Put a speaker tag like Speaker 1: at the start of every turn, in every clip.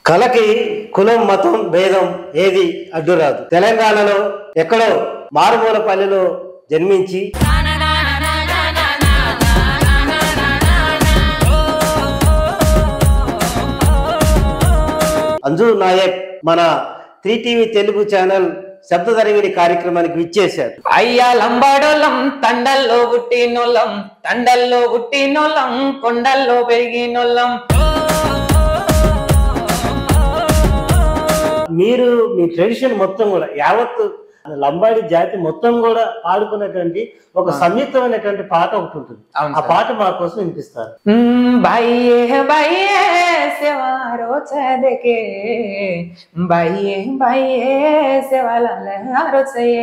Speaker 1: కళకి కులం మతం భేదం ఏది అడ్డురాదు తెలంగాణలో ఎక్కడో మారుమూల పల్లెలో జన్మించి అంజు నాయక్ మన త్రీ టీవీ తెలుగు ఛానల్ శబ్దధరివిడి కార్యక్రమానికి విచ్చేశారు
Speaker 2: అయ్యా లంబాడోలం తండల్లో పుట్టినోళ్ళం తండల్లో పుట్టినోళ్ళం కొండల్లో పెరిగినోళ్ళం
Speaker 1: మీరు మీ ట్రెడిషన్ మొత్తం కూడా యావత్ లంబాడి జాతి మొత్తం కూడా పాడుకున్నటువంటి ఒక సంయుక్తమైనటువంటి పాట ఒకటి ఉంటుంది
Speaker 2: అవును
Speaker 1: ఆ
Speaker 2: సార్.
Speaker 1: పాట మా కోసం వినిపిస్తారు
Speaker 2: हम्म, बाइये बाइये सेवारो चदके बाइये बाइये सेवाला लहारो चये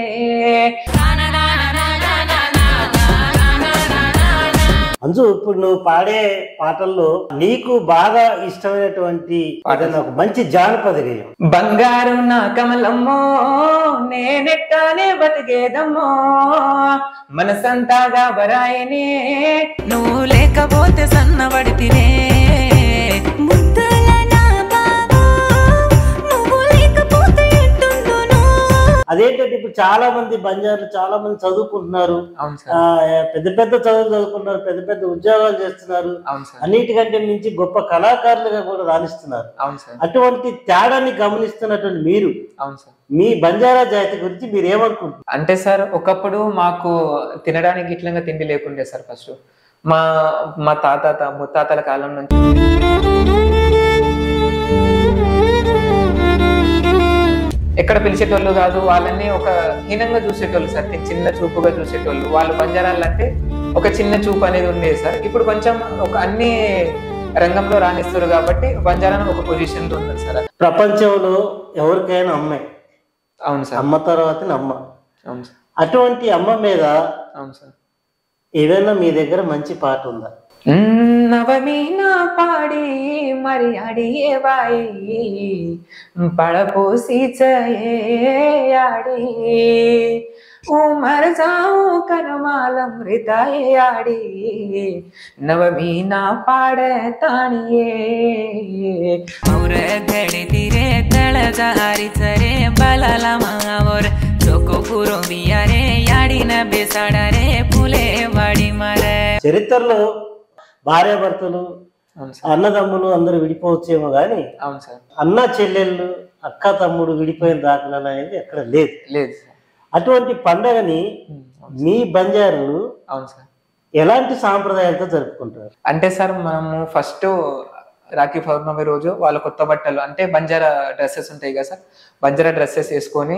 Speaker 1: అంజు ఇప్పుడు నువ్వు పాడే పాటల్లో నీకు బాగా ఇష్టమైనటువంటి ఏదైనా ఒక మంచి జానపద గేయం
Speaker 2: బంగారు నా కమలమ్మో నేనెట్టానే బతికేదమ్మో మనసంతాగా బరాయనే
Speaker 3: నువ్వు లేకపోతే సన్నబడితినే ముద్దుల నా బాబు నువ్వు లేకపోతే ఎట్టుందును
Speaker 1: అదేంటంటే ఇప్పుడు చాలా మంది బంజారులు చాలా మంది చదువుకుంటున్నారు
Speaker 2: అవును
Speaker 1: ఆ,
Speaker 2: సార్
Speaker 1: పెద్ద పెద్ద చదువులు చదువుకుంటున్నారు పెద్ద పెద్ద ఉద్యోగాలు చేస్తున్నారు
Speaker 2: అవును సార్
Speaker 1: అన్నిటికంటే మించి గొప్ప కళాకారులుగా కూడా రాణిస్తున్నారు
Speaker 2: అవును సార్
Speaker 1: అటువంటి తేడాన్ని గమనిస్తున్నటువంటి మీరు
Speaker 2: అవును సార్
Speaker 1: మీ బంజారా జాతి గురించి మీరు ఏమనుకుంటున్నారు
Speaker 2: అంటే సార్ ఒకప్పుడు మాకు తినడానికి ఇట్లంగా తిండి లేకుండే సార్ ఫస్ట్ మా మా తాత తా- ముత్తాతల కాలం నుంచి ఎక్కడ పిలిచేటోళ్ళు కాదు వాళ్ళని ఒక హీనంగా చూసేటోళ్ళు సార్ చి- చిన్న చూపుగా చూసేటోళ్ళు వాళ్ళు బంజారాలు అంటే ఒక చిన్న చూపు అనేది ఉండేది సార్ ఇప్పుడు కొంచెం ఒక అన్ని రంగంలో రాణిస్తారు కాబట్టి బంజారా ఒక పొజిషన్ లో ఉంది సార్
Speaker 1: ప్రపంచంలో ఎవరికైనా అమ్మే
Speaker 2: అవును సార్
Speaker 1: అమ్మ తర్వాత అమ్మ
Speaker 2: అవును సార్
Speaker 1: అటువంటి అమ్మ మీద
Speaker 2: అవును సార్
Speaker 1: ఏదైనా మీ దగ్గర మంచి పాట ఉందా
Speaker 2: నవమీన పాడి మరి అడియే బాయి పడపోసి చయాడి ఉమర్ జాऊ కనమాలం హృదయాడి నవమీన పాడతానియే
Speaker 3: और घडीतिरे तळ जारीचरे बालाला मावर चोको पुरो बियारे याडीन बेसाडा रे फुले वाडी मारे
Speaker 1: చరిత్రలో భార్యాభర్తలు
Speaker 2: అవును సార్
Speaker 1: అన్నదమ్ములు అందరూ విడిపోవచ్చేమో కానీ
Speaker 2: అవును సార్
Speaker 1: అన్న చెల్లెళ్ళు అక్క తమ్ముడు విడిపోయిన దాఖలాలు అనేది ఎక్కడ లేదు
Speaker 2: లేదు సార్
Speaker 1: అటువంటి పండగని మీ బంజారులు
Speaker 2: అవును సార్
Speaker 1: ఎలాంటి సాంప్రదాయాలతో జరుపుకుంటారు
Speaker 2: అంటే సార్ మనము ఫస్ట్ రాఖీ పౌర్ణమి రోజు వాళ్ళ కొత్త బట్టలు అంటే బంజారా డ్రెస్సెస్ ఉంటాయి కదా సార్ బంజారా డ్రెస్సెస్ వేసుకొని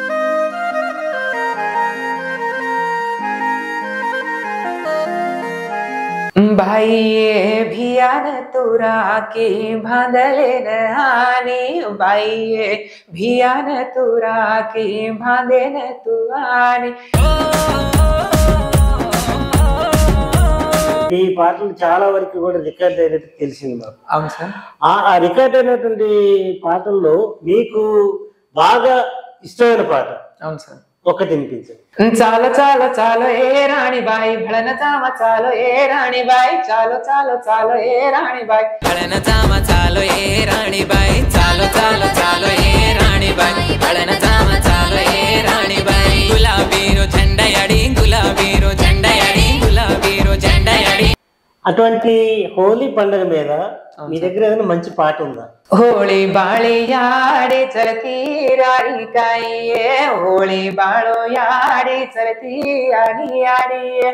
Speaker 2: भाइये भियान तुरा के बांधले नहानी भाइये भियान तुरा के बांधे न तुआनी
Speaker 1: ఈ పాటలు చాలా వరకు కూడా రికార్డ్ అయినట్టు తెలిసింది మాకు
Speaker 2: అవును సార్
Speaker 1: ఆ ఆ రికార్డ్ అయినటువంటి పాటల్లో మీకు బాగా ఇష్టమైన పాట
Speaker 2: అవును సార్
Speaker 1: ఒకటి వినిపించండి
Speaker 2: చాలో చాలో చాలో ఏ రాణి బాయి భళన చామ చాలో ఏ రాణి బాయి చాలో చాలో చాలో ఏ రాణి బాయి
Speaker 3: हळण जाम चालो ए राणी बाई चालो चालो चालो ए राणी बाई हळण जाम चालो ए राणी बाई गुलाबीरो झंडयाडी गुलाबीरो झंडयाडी गुलाबीरो झंडयाडी
Speaker 1: అటువంటి హోలీ పండుగ మీద మీ దగ్గర ఏదైనా మంచి పాట ఉందా
Speaker 2: ಹೋಳಿ ಬಾಳಿ ಯಾಡಿ ಚಲತಿ ರಾಡಿ ಕಾಯಿಯೇ ಹೋಳಿ ಬಾಳೋ ಯಾಡಿ ಚಲತಿ ಯಾಡಿ ಯಾಡಿಯೇ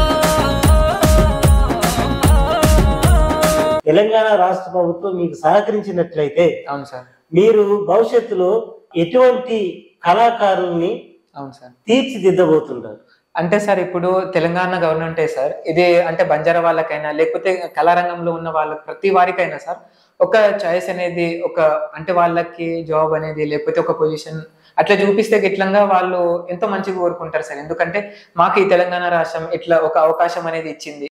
Speaker 1: తెలంగాణ రాష్ట్ర ప్రభుత్వం మీకు సహకరించినట్లయితే
Speaker 2: అవును సార్
Speaker 1: మీరు భవిష్యత్తులో ఎటువంటి కళాకారుల్ని
Speaker 2: అవును సార్
Speaker 1: తీర్చిదిద్దబోతున్నారు
Speaker 2: అంటే సార్ ఇప్పుడు తెలంగాణ గవర్నమెంట్ సార్ ఇది అంటే బంజారా వాళ్ళకైనా లేకపోతే కళారంగంలో ఉన్న వాళ్ళ ప్రతి వారికైనా సార్ ఒక చాయిస్ అనేది ఒక అంటే వాళ్ళకి జాబ్ అనేది లేకపోతే ఒక పొజిషన్ అట్లా చూపిస్తే గిట్లంగా వాళ్ళు ఎంతో మంచిగా కోరుకుంటారు సార్ ఎందుకంటే మాకు ఈ తెలంగాణ రాష్ట్రం ఇట్లా ఒక అవకాశం అనేది ఇచ్చింది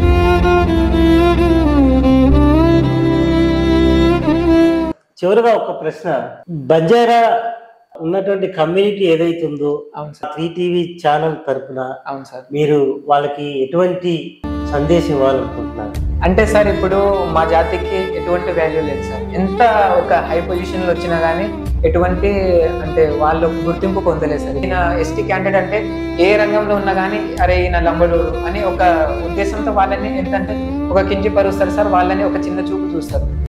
Speaker 1: చివరిగా ఒక ప్రశ్న బంజారా ఉన్నటువంటి కమ్యూనిటీ ఏదైతే ఉందో
Speaker 2: అవును సార్
Speaker 1: త్రీ టీవీ ఛానల్ తరపున
Speaker 2: అవును సార్
Speaker 1: మీరు వాళ్ళకి ఎటువంటి సందేశం ఇవ్వాలనుకుంటున్నారు
Speaker 2: అంటే సార్ ఇప్పుడు మా జాతికి ఎటువంటి వాల్యూ లేదు సార్ ఎంత ఒక హై పొజిషన్ లో వచ్చినా గానీ ఎటువంటి అంటే వాళ్ళు గుర్తింపు పొందలేదు సార్ ఈయన ఎస్టీ క్యాండిడేట్ అంటే ఏ రంగంలో ఉన్నా కానీ అరే ఈయన లంబడోడు అని ఒక ఉద్దేశంతో వాళ్ళని ఏంటంటే ఒక కించిపరుస్తారు సార్ వాళ్ళని ఒక చిన్న చూపు చూస్తారు